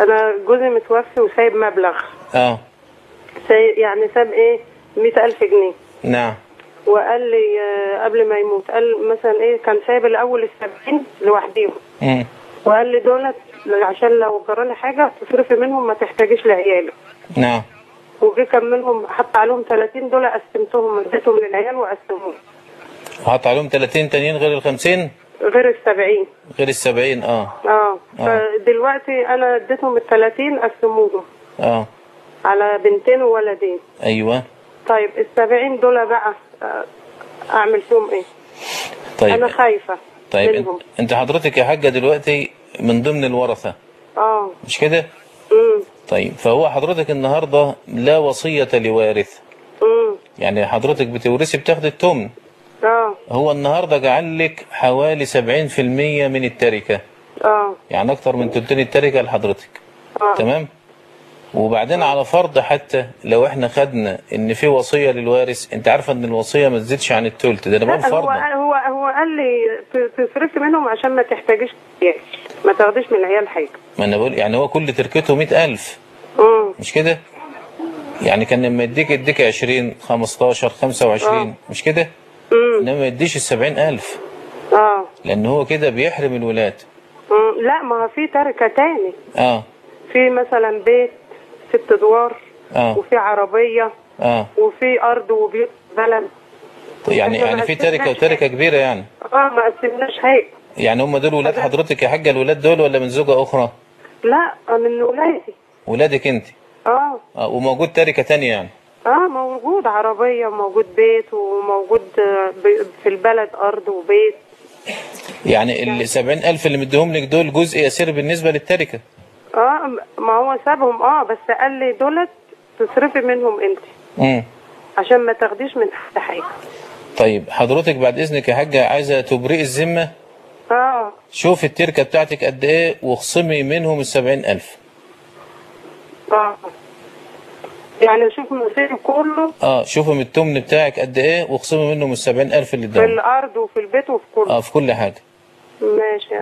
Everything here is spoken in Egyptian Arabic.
انا جوزي متوفي وسايب مبلغ اه سايب يعني ساب ايه مئة ألف جنيه نعم وقال لي آه، قبل ما يموت قال مثلا ايه كان سايب الاول السبعين لوحديهم مم. وقال لي دولت عشان لو جرالي حاجه تصرفي منهم ما تحتاجيش لعيالك نعم وجي كان منهم حط عليهم 30 دول قسمتهم اديتهم للعيال وقسموهم وحط عليهم 30 تانيين غير ال 50 غير ال 70 غير ال 70 اه اه آه. فدلوقتي انا اديتهم ال 30 قسموهم اه على بنتين وولدين ايوه طيب ال 70 دول بقى آه، اعمل فيهم ايه؟ طيب انا خايفه طيب منهم انت, انت حضرتك يا حاجه دلوقتي من ضمن الورثه اه مش كده امم طيب فهو حضرتك النهارده لا وصيه لوارث امم يعني حضرتك بتورثي بتاخد التمن اه هو النهارده جعل لك حوالي 70% من التركه اه يعني اكتر من تلتين التركه لحضرتك اه تمام وبعدين على فرض حتى لو احنا خدنا ان في وصيه للوارث انت عارفه ان الوصيه ما تزيدش عن التلت ده انا بقول لا هو فرضا هو هو قال لي ت- تصرفي منهم عشان ما تحتاجيش عيال ما تاخديش من العيال حاجه ما انا بقول يعني هو كل تركته 100000 امم مش كده يعني كان لما يديك يديك 20 15 25 آه. مش كده امم انما ما يديش ال 70000 اه لان هو كده بيحرم الولاد مم. لا ما هو في تركه تاني اه في مثلا بيت ست ادوار اه وفي عربيه اه وفي ارض وبيوت بلد يعني إحنا ما يعني في تركه قسمناش وتركه كبيره يعني اه ما قسمناش حاجه يعني هم دول ولاد حضرتك يا حاجه الولاد دول ولا من زوجه اخرى لا من ولادي ولادك انت اه آه وموجود تركه تانية يعني اه موجود عربيه وموجود بيت وموجود آه، ب- في البلد ارض وبيت يعني ال 70000 اللي مديهم لك دول جزء يسير بالنسبه للتركه اه ما هو سابهم اه بس قال لي دولت تصرفي منهم انت امم عشان ما تاخديش من تحت حاجه طيب حضرتك بعد اذنك يا حاجه عايزه تبرئي الذمه اه شوف التركه بتاعتك قد ايه واخصمي منهم ال 70000 اه يعني شوف مصيري كله اه شوفي من التمن بتاعك قد ايه واخصمي منهم ال 70000 اللي في اداهم الارض وفي البيت وفي كله اه في كل حاجه ماشي